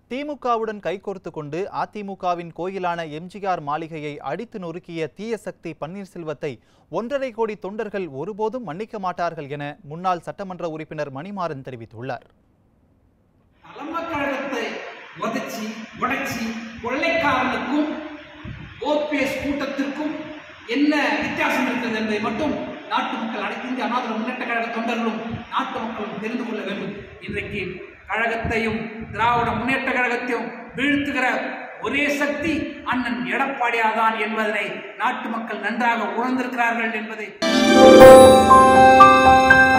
திமுகவுடன் கைகோர்த்து கொண்டு அதிமுகவின் கோயிலான எம்ஜிஆர் மாளிகையை அடித்து நொறுக்கிய தீய சக்தி பன்னீர்செல்வத்தை ஒன்றரை கோடி தொண்டர்கள் ஒருபோதும் மன்னிக்க மாட்டார்கள் என முன்னாள் சட்டமன்ற உறுப்பினர் மணிமாறன் தெரிவித்துள்ளார் தலைமை கழகத்தை உதைச்சி உடைச்சி கொள்ளைக்காரனுக்கும் ஓபிஎஸ் கூட்டத்திற்கும் என்ன வித்தியாசம் இருக்கிறது என்பதை மட்டும் நாட்டு மக்கள் அனைத்து இந்திய அண்ணா திராவிட முன்னேற்ற கழக தொண்டர்களும் நாட்டு மக்களும் தெரிந்து கொள்ள வேண்டும் இன்றைக்கு கழகத்தையும் திராவிட முன்னேற்ற கழகத்தையும் வீழ்த்துகிற ஒரே சக்தி அண்ணன் எடப்பாடியாதான் என்பதனை நாட்டு மக்கள் நன்றாக உணர்ந்திருக்கிறார்கள் என்பதை